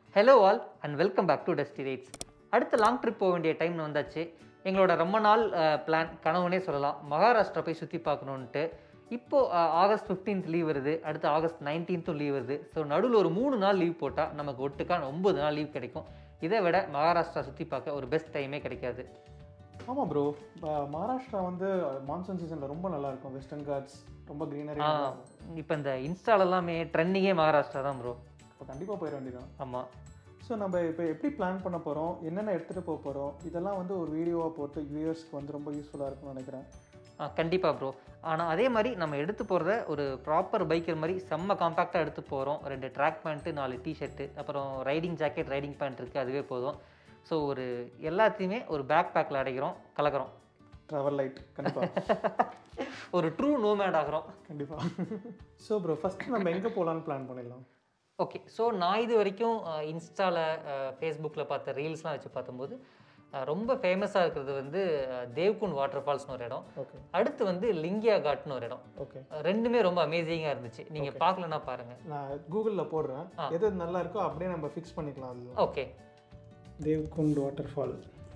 Hello all and welcome back to Dusty Rides அடுத்த long trip போக வேண்டிய டைம்னு வந்தாச்சு எங்களோட ரொம்ப நாள் பிளான் கனவுனே சொல்லலாம் மகாராஷ்டிரா போய் சுற்றி பார்க்கணுன்ட்டு இப்போது ஆகஸ்ட் 15th லீவ் வருது அடுத்து ஆகஸ்ட் நைன்டீன்த்தும் லீவ் வருது ஸோ நடுவில் ஒரு மூணு நாள் லீவ் போட்டால் நமக்கு ஒட்டுக்கான ஒம்பது நாள் லீவ் கிடைக்கும் இதை விட மகாராஷ்டிரா சுற்றி பார்க்க ஒரு பெஸ்ட் டைமே கிடைக்காது ஆமாம் ப்ரோ மகாராஷ்டிரா வந்து மான்சூன் சீசனில் ரொம்ப நல்லா இருக்கும் வெஸ்டர்ன் காட்ஸ் ரொம்ப க்ரீனரி இப்போ இந்த இன்ஸ்டால எல்லாமே ட்ரெண்டிங்கே மகாராஷ்டிரா தான் ப்ரோ இப்போ கண்டிப்பாக போயிட வேண்டியதான் ஆமாம் ஸோ நம்ம இப்போ எப்படி பிளான் பண்ண போகிறோம் என்னென்ன எடுத்துகிட்டு போக போகிறோம் இதெல்லாம் வந்து ஒரு வீடியோவாக போட்டு வியூயர்ஸ்க்கு வந்து ரொம்ப யூஸ்ஃபுல்லாக இருக்கும்னு நினைக்கிறேன் கண்டிப்பாக ப்ரோ ஆனால் அதே மாதிரி நம்ம எடுத்து போகிறத ஒரு ப்ராப்பர் பைக்கர் மாதிரி செம்ம காம்பேக்டாக எடுத்து போகிறோம் ரெண்டு ட்ராக் பேண்ட்டு நாலு டிஷர்ட்டு அப்புறம் ரைடிங் ஜாக்கெட் ரைடிங் பேண்ட் இருக்குது அதுவே போதும் ஸோ ஒரு எல்லாத்தையுமே ஒரு பேக் பேக்கில் அடைக்கிறோம் கலக்கிறோம் ட்ராவல் லைட் கண்டிப்பாக ஒரு ட்ரூ நோமேட் ஆகிறோம் கண்டிப்பாக ஸோ ப்ரோ ஃபஸ்ட்டு நம்ம எங்கே போகலான்னு பிளான் பண்ணிடலாம் ஓகே ஸோ நான் இது வரைக்கும் இன்ஸ்டாவில் ஃபேஸ்புக்கில் பார்த்த ரீல்ஸ்லாம் வச்சு பார்த்தம்போது அஹ், ரொம்ப ஃபேமஸாக இருக்கிறது வந்து அஹ், தேவ்குண்ட் வாட்டர் ஃபால்ஸ்னு ஒரு இடம் ஓகே அடுத்து வந்து லிங்கியா காட்னு ஒரு இடம் ஓகே அஹ், ரெண்டுமே ரொம்ப அமேசிங்காக இருந்துச்சு நீங்கள் பார்க்கலன்னா பாருங்கள் நான் கூகுளில் போடுறேன் எது நல்லா இருக்கோ அப்படியே நம்ம ஃபிக்ஸ் பண்ணிக்கலாம் அது okay Devkund waterfall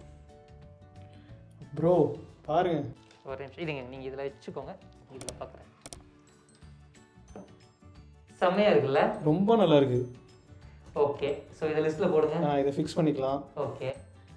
bro பாருங்க ஒரு நிமிஷம் இதுங்க நீங்கள் இதில் வச்சுக்கோங்க இதில் பார்க்குறேன் செம்மையாக இருக்குல்ல ரொம்ப நல்லா இருக்கு ஓகே ஸோ இதை லிஸ்ட்டில் போடுங்க நான் இதை ஃபிக்ஸ் பண்ணிக்கலாம் okay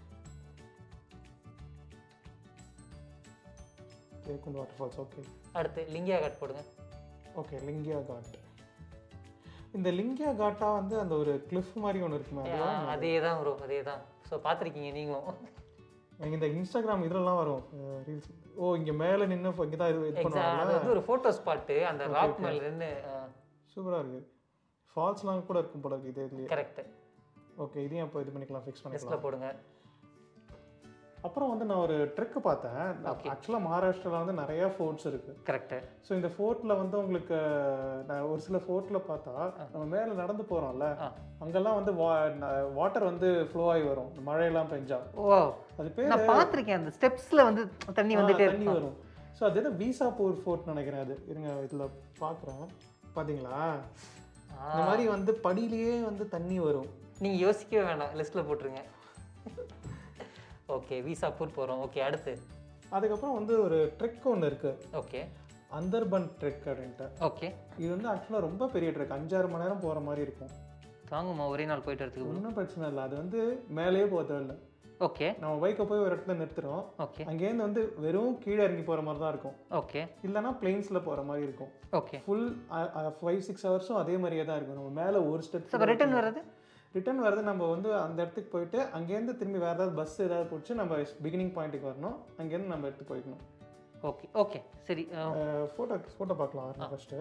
Devkund waterfalls okay அடுத்து லிங்கியா காட் போடுங்க ஓகே லிங்கியா காட் இந்த லிங்கியா காட்டா வந்து அந்த ஒரு கிளிஃப் மாதிரி ஒன்று இருக்குமே அதுவா அதே தான் ப்ரோ அதே தான் ஸோ பார்த்துருக்கீங்க நீங்களும் எனக்கு இந்த இன்ஸ்டாகிராம் இதுலலாம் வரும் ரீல்ஸ் ஓ இங்கே மேலே நின்று இங்கே தான் இது இது எக்ஸாம் பண்ணுவாங்க அது வந்து ஒரு ஃபோட்டோ ஸ்பாட்டு அந்த ராக் மேல இருந்து சூப்பராக இருக்குது ஃபால்ஸ்லாம் கூட இருக்கும் போல இருக்கு இது இதுலேயே கரெக்ட் ஓகே இதையும் அப்போ இது பண்ணிக்கலாம் ஃபிக்ஸ் பண்ணிக்கலாம் லிஸ்ட்டில் போடுங்க அப்புறம் வந்து நான் ஒரு ட்ரிக்கு பார்த்தேன் ஆக்சுவலாக மகாராஷ்டிராவில் வந்து நிறைய ஃபோர்ட்ஸ் இருக்குது கரெக்டு ஸோ இந்த ஃபோர்ட்டில் வந்து உங்களுக்கு நான் ஒரு சில ஃபோர்ட்டில் பார்த்தா நம்ம மேலே நடந்து போகிறோம்ல ஆ. அங்கெல்லாம் வந்து வாட்டர் வந்து ஃப்ளோ ஆகி வரும் மழையெல்லாம் பெஞ்சா ஓ அது பேர் நான் பார்த்துருக்கேன் அந்த ஸ்டெப்ஸில் வந்து தண்ணி வந்துட்டே தண்ணி இருக்கும் வரும் ஸோ அது என்ன வீசாப்பூர் ஃபோர்ட் நினைக்கிறேன் அது இருங்க இதில் பார்க்குறேன் பார்த்தீங்களா இந்த மாதிரி வந்து படியிலேயே வந்து தண்ணி வரும் நீங்கள் யோசிக்கவே வேண்டாம் லிஸ்ட்டில் போட்டுருங்க ஓகே வீசாப்பூர் போகிறோம் ஓகே அடுத்து அதுக்கப்புறம் வந்து ஒரு ட்ரெக் ஒன்று இருக்குது ஓகே அந்தர்பன் ட்ரெக் அப்படின்ட்டு ஓகே இது வந்து ஆக்சுவலாக ரொம்ப பெரிய ட்ரெக் அஞ்சாறு மணி நேரம் போகிற மாதிரி இருக்கும் தாங்குமா ஒரே நாள் போயிட்டு வரதுக்கு ஒன்றும் பிரச்சனை இல்லை அது வந்து மேலேயே போக தேவையில்ல ஓகே நம்ம பைக்கை போய் ஒரு இடத்துல நிறுத்துறோம் ஓகே அங்கேருந்து வந்து வெறும் கீழே இறங்கி போகிற மாதிரி தான் இருக்கும் ஓகே இல்லைன்னா பிளெயின்ஸில் போகிற மாதிரி இருக்கும் ஓகே ஃபுல் ஃபைவ் சிக்ஸ் ஹவர்ஸும் அதே மாதிரியே தான் இருக்கும் நம்ம மேலே ஒரு ஸ்டெப் ஸோ ரிட்டர்ன் வர்றது ரிட்டர்ன் வரது நம்ம வந்து அந்த இடத்துக்கு போயிட்டு அங்கேருந்து திரும்பி வேறு ஏதாவது பஸ் ஏதாவது பிடிச்சி நம்ம பிகினிங் பாயிண்ட்டுக்கு வரணும் அங்கேருந்து நம்ம எடுத்து போய்க்கணும் ஓகே ஓகே சரி ஃபோட்டோ ஃபோட்டோ பார்க்கலாம் ஃபஸ்ட்டு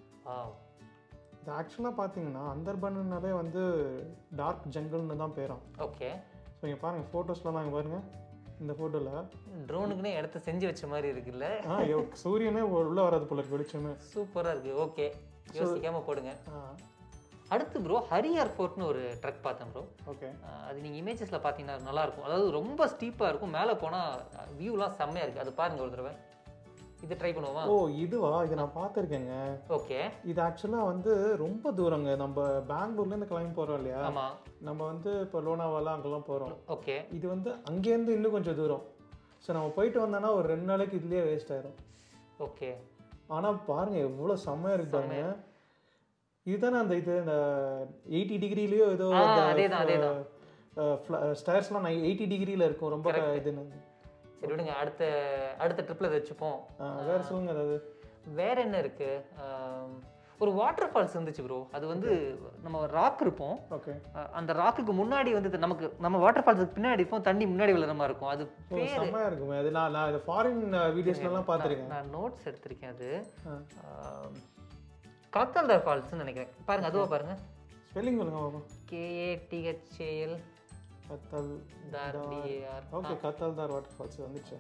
இது ஆக்சுவலாக பார்த்தீங்கன்னா அந்தர்பன்னாலே வந்து டார்க் ஜங்கிள்னு தான் பேராம் ஓகே ஸோ இங்கே பாருங்கள் ஃபோட்டோஸ்லாம் தான் பாருங்க இந்த ஃபோட்டோவில் ட்ரோனுக்குன்னே இடத்த செஞ்சு வச்ச மாதிரி இருக்குல்ல ஆ ஐயோ, சூரியனே உள்ளே வராது போல இருக்கு வெளிச்சமே சூப்பராக இருக்குது ஓகே யோசிக்காம போடுங்க ஆ அடுத்து ப்ரோ ஹரியார் ஃபோர்ட்னு ஒரு ட்ரக் பார்த்தேன் ப்ரோ ஓகே அது நீங்கள் இமேஜஸில் பார்த்தீங்கன்னா நல்லா இருக்கும் அதாவது ரொம்ப ஸ்டீப்பாக இருக்கும் மேலே போனால் வியூலாம் செம்மையாக இருக்குது அது பாருங்க ஒரு தடவை இது ட்ரை பண்ணுவோமா ஓ இதுவா இது நான் பார்த்துருக்கேங்க ஓகே இது ஆக்சுவலாக வந்து ரொம்ப தூரங்க நம்ம பெங்களூர்லேருந்து கிளம்பி போகிறோம் இல்லையா ஆமாம் நம்ம வந்து இப்போ லோனாவாலா அங்கெல்லாம் போகிறோம் ஓகே இது வந்து அங்கேருந்து இன்னும் கொஞ்சம் தூரம் ஸோ நம்ம போயிட்டு வந்தோன்னா ஒரு ரெண்டு நாளைக்கு இதுலேயே வேஸ்ட் ஆயிரும் ஓகே ஆனால் பாருங்க எவ்வளோ செம்மையாக இருக்கு பாருங்க இதுதானே அந்த இது இந்த எயிட்டி டிகிரிலேயோ ஏதோ ஆ, அதேதான், அதேதான். ஸ்டேர்ஸ்லாம் எயிட்டி டிகிரியில் இருக்கும் ரொம்ப க- இதுன்னு சரி விடுங்க அடுத்த அடுத்த ட்ரிப்பில் இதை வச்சுப்போம் ஆ, வேற சொல்லுங்க அதாவது வேற என்ன இருக்கு ஆம், ஒரு வாட்டர் ஃபால்ஸ் இருந்துச்சு ப்ரோ அது வந்து நம்ம ராக் இருப்போம் ஓகே அஹ் அந்த ராக்குக்கு முன்னாடி வந்து நமக்கு நம்ம வாட்டர் ஃபால்ஸுக்கு பின்னாடி இருப்போம் தண்ணி முன்னாடி விழுற மாதிரி இருக்கும் அது ஓ செம்மையாக இருக்குமே அது நான் நான் இது ஃபாரின் வீடியோஸ்லாம் பார்த்துருக்கேன் நான் நோட்ஸ் எடுத்திருக்கேன் அது ஆ. காத்தால்தார் ஃபால்ஸ்னு நினைக்கிறேன் பாருங்க அதுவா பாருங்க ஸ்பெல்லிங் சொல்லுங்க பாப்போம் K A D H A L Kathaldhar D A R okay Kathaldhar waterfalls வந்துச்சு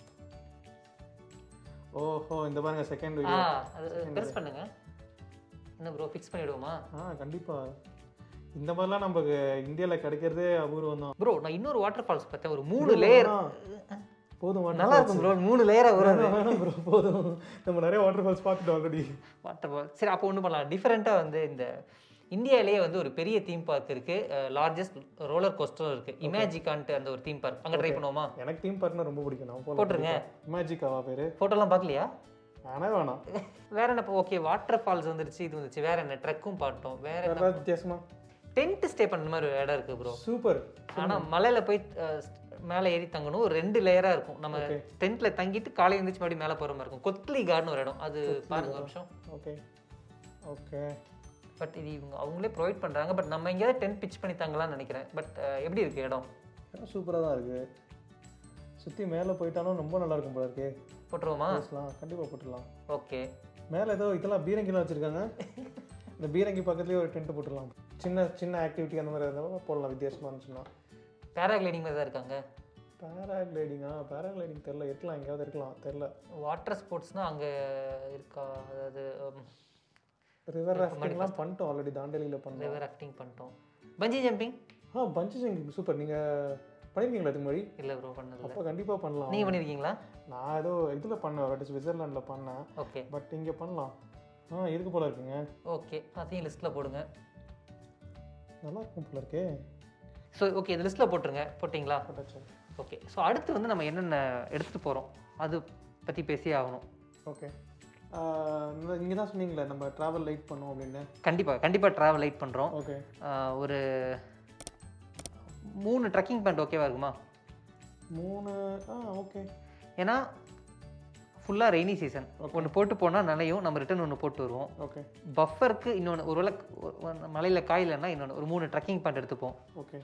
ஓஹோ இந்த பாருங்க செகண்ட் ஆ வீடியோ அது ப்ரெஸ் பண்ணுங்க என்ன ப்ரோ ஃபிக்ஸ் பண்ணிவிடுவோமா ஆ கண்டிப்பா இந்த மாதிரிலாம் நமக்கு இந்தியாவில் கிடைக்கிறதே அபூர்வம் தான் ப்ரோ நான் இன்னொரு வாட்டர் ஃபால்ஸ் பார்த்தேன் ஒரு மூணு லேயர் போதும் water நல்லா இருக்கும் ப்ரோ மூணு லேயராக வரும் வேணாம், வேணாம் bro, போதும் நம்ம நிறைய வாட்டர் ஃபால்ஸ் பார்த்துட்டோம் ஆல்ரெடி வாட்டர் ஃபால் சரி அப்போ ஒன்று பண்ணலாம் டிஃப்ரெண்ட்டாக வந்து இந்த இந்தியாவிலேயே வந்து ஒரு பெரிய தீம் பார்க் இருக்கு லார்ஜஸ்ட் ரோலர் கோஸ்டரும் இருக்கு இமேஜிகான்ட்டு அந்த ஒரு தீம் பார்க் அங்க ட்ரை பண்ணுவோமா எனக்கு தீம் பார்க்னா ரொம்ப பிடிக்கும் நான் போட்டுருங்க. இமேஜிக்காவா பேரு ஃபோட்டோலாம் பார்க்கலையா வேணா வேணாம் வேற என்ன ஓகே வாட்டர் ஃபால்ஸ் வந்துருச்சு இது வந்துச்சு வேற என்ன ட்ரெக்கும் பார்த்தோம் வேற வேற என்ன ஏதாவது வித்தியாசமா டென்ட் ஸ்டே பண்ண மாதிரி ஒரு இடம் இருக்கு ப்ரோ சூப்பர் ஆனா மலையில போய் அஹ், மேலே ஏறி தங்கணும் ஒரு ரெண்டு லேயரா இருக்கும் நம்ம Okay. டென்ட்ல தங்கிட்டு காலை எழுந்திரிச்சு மறுபடியும் மேலே போற மாதிரி இருக்கும் கொத்லி கார்டன் ஒரு இடம் அது பாருங்க ஒரு நிமிஷம் ஓகே ஓகே பட் இது இவங்க அவங்களே ப்ரொவைட் பண்றாங்க பட் நம்ம எங்கேயாவது டென்ட் பிச் பண்ணி தங்கலாம்னு நினைக்கிறேன் பட் எப்படி இருக்கு இடம் சூப்பராக தான் இருக்கு சுற்றி மேலே போயிட்டாலும் ரொம்ப நல்லா இருக்கும் போல இருக்கு போட்டுருவோமா பேசலாம் கண்டிப்பாக போட்டுடலாம் ஓகே மேலே ஏதோ இதெல்லாம் பீரங்கிலாம் வச்சுருக்காங்க இந்த பீரங்கி பக்கத்துலேயே ஒரு டென்ட் போட்டுடலாம் சின்ன சின்ன ஆக்டிவிட்டி அந்த மாதிரி இருந்தாலும் போடலாம் வித்தியாசமாக இருந்துச்சுன்னா பேராகிளைடிங் மாதிரி தான் இருக்காங்க பேராகிளைடிங்கா பேராகிளைடிங் தெரில இருக்கலாம் எங்கேயாவது இருக்கலாம் தெரில வாட்டர் ஸ்போர்ட்ஸ்னா அங்க இருக்கா அதாவது ரிவர் ராஃப்டிங்லாம் பண்ணிட்டோம் ஆல்ரெடி தாண்டலியில் பண்ணோம் ரிவர் ராஃப்டிங் பண்ணிட்டோம் பஞ்சி ஜம்பிங் ஆ பஞ்சு ஜம்பிங் சூப்பர் நீங்கள் பண்ணியிருக்கீங்களா இதுக்கு முன்னாடி இல்லை ப்ரோ பண்ணதில்ல அப்போ கண்டிப்பாக பண்ணலாம் நீங்க பண்ணிருக்கீங்களா நான் ஏதோ இதில் பண்ணேன் ஒரு வாட்டி சுவிட்சர்லாண்டில் பண்ணேன் ஓகே பட் இங்கே பண்ணலாம் ஆ இருக்கு போல இருக்குங்க ஓகே அதையும் லிஸ்ட்டில் போடுங்க நல்லா இருக்கும் போல இருக்கே ஸோ ஓகே இந்த லிஸ்ட்டில் போட்டுருங்க போட்டிங்களா போட்டாச்சு ஓகே ஸோ அடுத்து வந்து நம்ம என்னென்ன எடுத்துகிட்டு போகிறோம் அது பற்றி பேசியே ஆகணும் ஓகே நீங்கள் தான் சொன்னீங்களே நம்ம ட்ராவல் லைட் பண்ணோம் அப்படின்னு கண்டிப்பாக கண்டிப்பாக ட்ராவல் லைட் பண்ணுறோம் ஓகே ஒரு மூணு ட்ரக்கிங் பேண்ட் ஓகேவா இருக்குமா மூணு ஆ ஓகே ஏன்னா ஃபுல்லாக ரெய்னி சீசன் ஒன்று போட்டு போனால் நனையும் நம்ம ரிட்டர்ன் ஒன்று போட்டு வருவோம் ஓகே பஃபருக்கு இன்னொன்று ஒருவேளை மலையில் காயிலன்னா இன்னொன்று ஒரு மூணு ட்ரக்கிங் பேண்ட் எடுத்துப்போம் ஓகே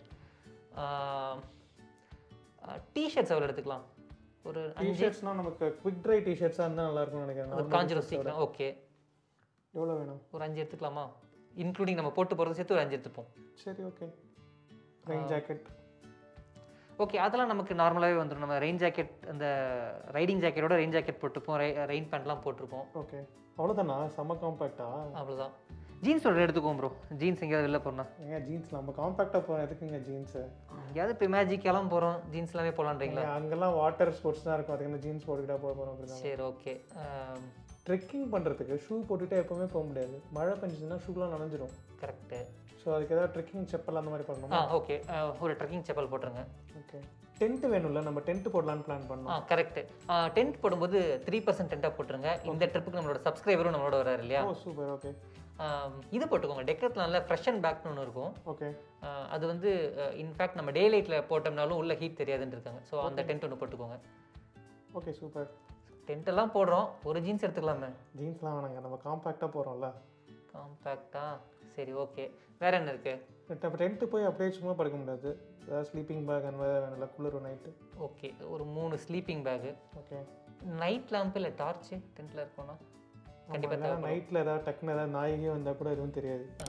டிஷர்ட்ஸ் எவ்வளோ எடுத்துக்கலாம் ஒரு அஞ்சு டிஷர்ட்ஸ்னால் நமக்கு குவிக் ட்ரை டிஷர்ட்ஸாக இருந்தால் நல்லா இருக்கும்னு நினைக்கிறேன் ஒரு காஞ்சிரும் சீக்கிரம் ஓகே எவ்வளோ வேணும் ஒரு அஞ்சு எடுத்துக்கலாமா இன்க்ளூடிங் நம்ம போட்டு போகிறது சேர்த்து ஒரு அஞ்சு எடுத்துப்போம் சரி ஓகே ரெயின் ஜாக்கெட் ஓகே அதெல்லாம் நமக்கு நார்மலாகவே வந்துடும் நம்ம ரெயின் ஜாக்கெட் அந்த ரைடிங் ஜாக்கெட்டோட ரெயின் ஜாக்கெட் போட்டுப்போம் ரெயின் பேண்ட்லாம் போட்டிருப்போம் ஓகே அவ்வளோதானா செம்ம காம்பேக்டா அவ்வளோதான் ஜீன்ஸ் ஒரு எடுத்துக்குவோம் ப்ரோ ஜீன்ஸ் எங்கேயாவது வெளில போகிறோம் ஏங்க ஜீன்ஸ் நம்ம காம்பேக்டாக போகிறோம் எதுக்குங்க ஜீன்ஸு எங்கேயாவது இப்போ மேஜிக்கெல்லாம் போகிறோம் ஜீன்ஸ் எல்லாமே போகலான்றீங்களா அங்கெல்லாம் வாட்டர் ஸ்போர்ட்ஸ் தான் இருக்கும் அதுக்கு ஜீன்ஸ் போட்டுக்கிட்டா போக போகிறோம் அப்படிதான் சரி ஓகே ட்ரெக்கிங் பண்ணுறதுக்கு ஷூ போட்டுகிட்டே எப்போவுமே போக முடியாது மழை பெஞ்சுதுன்னா ஷூலாம் நனைஞ்சிரும் கரெக்டு ஸோ அதுக்கு ஏதாவது ட்ரெக்கிங் செப்பல் அந்த மாதிரி ஆ பண்ணணுமா ஓகே ஒரு ட்ரெக்கிங் செப்பல் போட்டுருங்க ஓகே டென்ட் வேணும்ல நம்ம டென்ட் போடலான்னு பிளான் ஆ பண்ணோம் கரெக்ட் டென்ட் போடும்போது த்ரீ பர்சன்ட் டென்ட்டாக போட்டுருங்க இந்த ட்ரிப்புக்கு நம்மளோட சப்ஸ்கிரைபரும் நம்மளோட வராரு இல்லையா ஓ சூப்பர் ஓகே ஆம், இது போட்டுக்கோங்க டெக்கத்லானில் ஃப்ரெஷ் அண்ட் பேக்னு ஒன்று இருக்கும் ஓகே ஆ, அது வந்து இன்ஃபேக்ட் நம்ம டே லைட்டில் போட்டோம்னாலும் உள்ள ஹீட் தெரியாதுன்னு இருக்காங்க ஸோ அந்த டென்ட் ஒன்று போட்டுக்கோங்க ஓகே சூப்பர் டென்ட் எல்லாம் போடுறோம் ஒரு ஜீன்ஸ் எடுத்துக்கலாமே ஜீன்ஸ்லாம் வேணாங்க நம்ம காம்பேக்டாக போகிறோம்ல காம்பேக்டா சரி ஓகே வேற என்ன இருக்கு இப்போ டென்ட்டு போய் அப்படியே சும்மா படுக்க முடியாது ஏதாவது ஸ்லீப்பிங் பேக் அந்த மாதிரி வேணும்ல குளிர் நைட்டு ஓகே ஒரு மூணு sleeping bag okay night lamp இல்லை டார்ச்சு டென்ட்டில் இருக்கோம்னா கண்டிப்பாக கண்டிப்பாக நைட்டில் ஏதாவது டக்குன்னு ஏதாவது நாயகி வந்தால் கூட எதுவும் தெரியாது ஆ.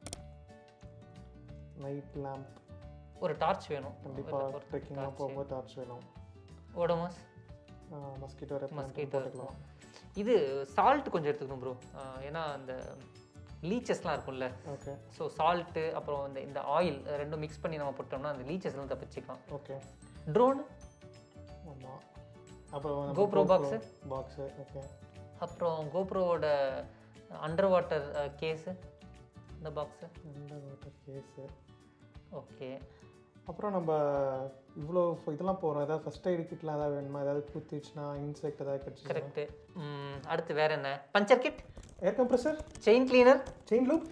நைட் லேம்ப் ஒரு டார்ச் வேணும் கண்டிப்பாக ட்ரெக்கிங்லாம் போகும்போது டார்ச் வேணும் ஓடோமாஸ் மஸ்கிட்டோ ரெப் மஸ்கிட்டோ போட்டுக்கலாம் இது சால்ட் கொஞ்சம் எடுத்துக்கணும் ப்ரோ ஏன்னா அந்த லீச்சஸ்லாம் இருக்கும்ல ஓகே ஸோ சால்ட்டு அப்புறம் இந்த இந்த ஆயில் ரெண்டும் மிக்ஸ் பண்ணி நம்ம போட்டோம்னா அந்த லீச்சஸ்லாம் தப்பிச்சுக்கலாம் ஓகே ட்ரோன் ஆமாம் அப்புறம் GoPro box? பாக்ஸு ஓகே அப்புறம் கோப்ரோவோட அண்டர் வாட்டர் கேஸு இந்த பாக்ஸு அந்த வாட்டர் கேஸு ஓகே அப்புறம் நம்ம இவ்வளோ இதெல்லாம் போகிறோம் ஏதாவது ஃபஸ்ட் எய்டு கிட்லாம் ஏதாவது வேணுமா ஏதாவது குத்திடுச்சுன்னா இன்செக்ட் ஏதாவது கடிச்சு கரெக்டு அடுத்து வேற என்ன puncture kit air compressor chain cleaner chain lube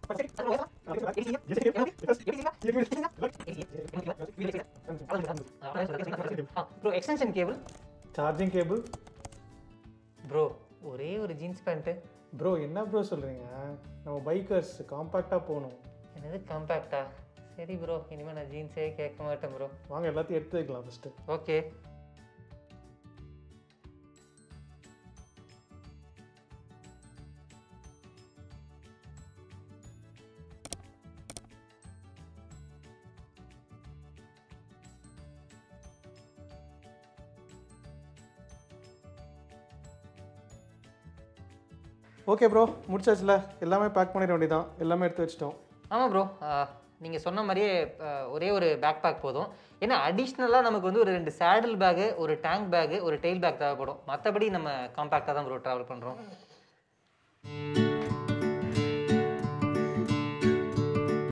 bro extension cable charging cable bro ஒரே ஒரு ஜீன்ஸ் பேண்ட்டு ப்ரோ என்ன ப்ரோ சொல்கிறீங்க நம்ம பைக்கர்ஸ் காம்பேக்டாக போகணும் என்னது காம்பேக்டா சரி ப்ரோ இனிமேல் நான் ஜீன்ஸே கேட்க மாட்டேன் ப்ரோ வாங்க எல்லாத்தையும் எடுத்து வைக்கலாம் ஃபஸ்ட்டு ஓகே ஓகே ப்ரோ முடிச்சாச்சுல எல்லாமே பேக் பண்ணிட வேண்டியதான் எல்லாமே எடுத்து வச்சிட்டோம் ஆமாம் ப்ரோ நீங்கள் சொன்ன மாதிரியே அஹ், ஒரே ஒரு பேக் பேக் போதும் ஏன்னா அடிஷ்னலாக நமக்கு வந்து ஒரு ரெண்டு சேடில் பேகு ஒரு டேங்க் பேகு ஒரு டெயில் பேக் தேவைப்படும் மற்றபடி நம்ம காம்பேக்டாக தான் ப்ரோ ட்ராவல் பண்ணுறோம்